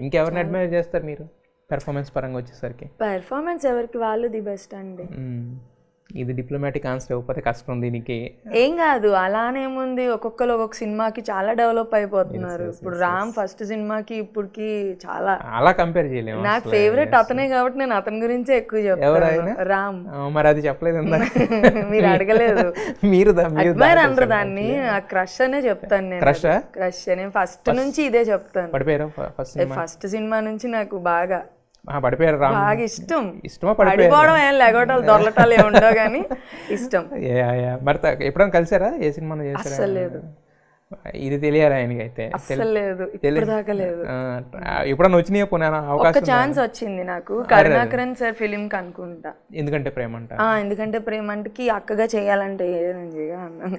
ఇంకెవరిని అడ్మైర్ చేస్తారు మీరు పెర్ఫార్మెన్స్ పరంగా వచ్చేసరికి పెర్ఫార్మెన్స్ ఎవరికి వాళ్ళు ది బెస్ట్ అండి మ్మ్. ఇది డిప్లొమాటిక్ ఆన్సర్ ఇవ్వకపోతే కష్టం దీనికి ఏం కాదు అలానేముంది ఒక్కొక్కరు ఒక్కొక్క సినిమాకి చాలా డెవలప్ అయిపోతున్నారు ఇప్పుడు రామ్ ఫస్ట్ సినిమాకి ఇప్పటికి చాలా అలా కంపేర్ చేయలేము నాకు ఫేవరెట్ అతనే కాబట్టి నేను అతని గురించే ఎక్కువ ఎవరైనా? చెప్తాను రామ్ ఆ, మరి అది చెప్పలేదు ఇందాక. మీరు అడగలేదు మీరు దా- మీరు అడ్మైర్ అనరు దాన్ని ఆ క్రష్ అనే చెప్తాను నేను Crush ఆ? క్రష్ నేను ఫస్ట్ నుంచి ఇదే చెప్తాను పడిపోయారా ఫస్ట్ ఫస్ట్ సినిమా నుంచి నాకు బాగా పడిపోయారు రామ్ బాగా ఇష్టం ఇష్టమా పడిపోయారు పడిపోవడం ఏం లేగోటాలు దొరలటాలు ఏమి ఉండవు కానీ ఇష్టం యా, యా. మరి త- ఎప్పుడైనా కలిసారా ఏ సినిమాలో చేశారా అస్సలు లేదు ఇది తెలియాలి ఆయనకి అయితే అస్సలు లేదు ఇప్పుడు దాకా లేదు ఆ, ఎప్పుడన్నా వచ్చినాయో పోనీ ఒక అవకాశం ఛాన్స్ వచ్చింది నాకు కరుణాకరన్ సార్ ఫిలిం కి అనుకుంటా ఎందుకంటే ప్రేమ అంట ఆ, ఎందుకంటే ప్రేమంటకి అక్కగా చేయాలంటే ఏదో నేను చేయ అన్నాను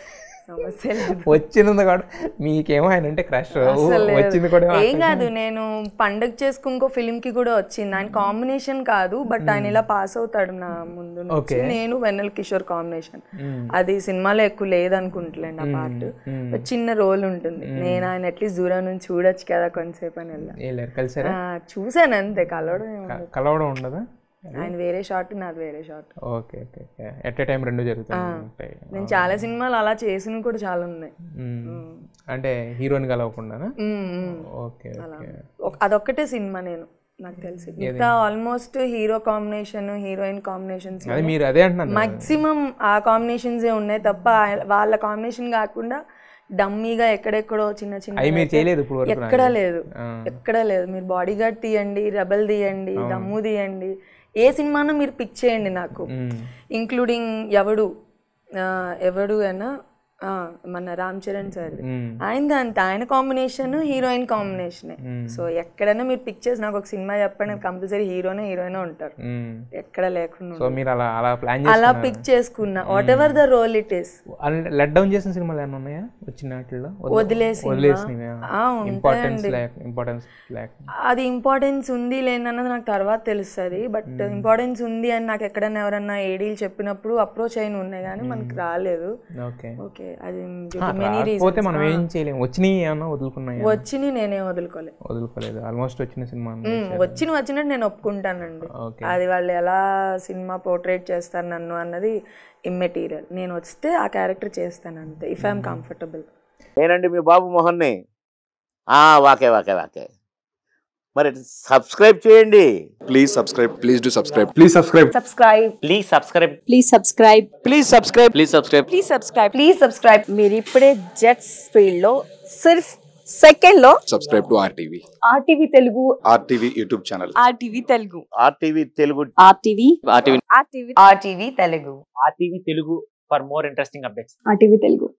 సమస్య లేదు వచ్చింది కూడా మీకేమో ఆయన అంటే క్రష్ అసలు లేదు. వచ్చింది కూడా ఏం కాదు నేను పండగ చేసుకు ఇంకో ఫిలిం కి కూడా వచ్చింది ఆయన కాంబినేషన్ కాదు బట్ ఆయన ఇలా పాస్ అవుతాడు నా ముందు నుంచి నేను వెన్నెల కిషోర్ కాంబినేషన్ అది సినిమాలో ఎక్కువ లేదనుకుంటలేండి ఆ పార్ట్ చిన్న రోల్ ఉంటుంది నేను ఆయన అట్లీస్ట్ దూరం నుంచి చూడొచ్చు కదా కొంతసేపు అని వెళ్ళా ఏ లేరు కలిసారా ఆ, చూశాను అంతే కలవడం ఏం ఉండదు. కలవడం ఉండదా ఆయన వేరే షాట్ నాది వేరే shot okay okay okay at a time రెండు జరుగుతాయి ఉంటాయి. నేను చాలా సినిమాలు అలా చేసినవి కూడా చాలా ఉన్నాయి మ్మ్. అంటే హీరోని కలవకుండానా మ్మ్, మ్మ్. ఓకే ఓకే ఒక- అదొక్కటే సినిమా నేను నాకు తెలిసి మిగతా almost hero combination heroine combinations అది మీరు అదే అంటున్నాను మాక్సిమం ఆ కాంబినేషన్స్ ఏ ఉన్నాయి తప్ప ఆ- వాళ్ళ కాంబినేషన్ కాకుండా డమ్మీగా ఎక్కడెక్కడో చిన్న చిన్న అవి మీరు చేయలేదు ఇప్పుడు వరకు ఎక్కడా లేదు ఆ. ఎక్కడా లేదు మీరు బాడీ గార్డ్ తీయండి రెబల్ తీయండి దమ్ము తీయండి ఏ సినిమానో మీరు పిక్ చేయండి నాకు మ్మ్. ఇంక్లూడింగ్ ఎవడు ఆ, ఎవడు అన్నా ఆ, మన రామ్ చరణ్ సార్ మ్మ్. ఆయన అంత ఆయన కాంబినేషన్ హీరోయిన్ కాంబినేషన్ సో ఎక్కడైనా మీరు పిక్చర్స్ నాకు ఒక సినిమా చెప్పండి కంపల్సరీ హీరోనే హీరోయినే ఉంటారు మ్మ్. ఎక్కడ లేకుండా సో మీరు అలా అలా ప్లాన్ అలా పిక్ చేసుకున్నా whatever the role it is చేసి లెట్ డౌన్ చేసిన సినిమాలు ఏమైనా ఉన్నాయా వచ్చిన వాటిల్లో వదిలేసి వదిలేసినవి ఆ, ఇంపార్టెన్స్ లేక ఇంపార్టెన్స్ లేక అది ఇంపార్టెన్స్ ఉంది లేదన్నది నాకు తర్వాత తెలుస్తుంది బట్ ఇంపార్టెన్స్ ఉంది అని నాకు ఎక్కడైనా ఎవరన్నా ఏడీలు చెప్పినప్పుడు అప్రోచ్ అయిన ఉన్నాయి కానీ మనకి రాలేదు ఓకే ఓకే అది మెనీ పోతే మనం ఏం చేయలేము వచ్చినాయి ఏమన్నా వదులుకున్నాయా వచ్చిని నేనే వదులుకోలేదు వదులుకోలేదు ఆల్మోస్ట్ వచ్చిన సినిమా ఉమ్, వచ్చిన వచ్చినట్టు నేను ఒప్పుకుంటానండి ఓకే అది వాళ్ళు ఎలా సినిమా పోర్ట్రేట్ చేస్తారు నన్ను అన్నది ఇమ్మెటీరియల్ నేను వస్తే ఆ క్యారెక్టర్ చేస్తాను అంతే ఇఫ్ ఐఎమ్ కంఫర్టబుల్ నేనండి మీ బాబు మోహన్ని ఆ, వాకే వాకే వాకే మరి సబ్స్క్రైబ్ చేయండి Please subscribe. Please do subscribe. Please subscribe. subscribe please subscribe please subscribe please subscribe please subscribe please subscribe please subscribe మీరు ఇప్పుడే జెట్స్ ఫీల్డ్ లో సిర్ఫ్ సెకండ్ లో Subscribe to RTV. RTV Telugu RTV YouTube channel. RTV Telugu RTV Telugu RTV RTV RTV RTV Telugu RTV Telugu for more interesting updates RTV Telugu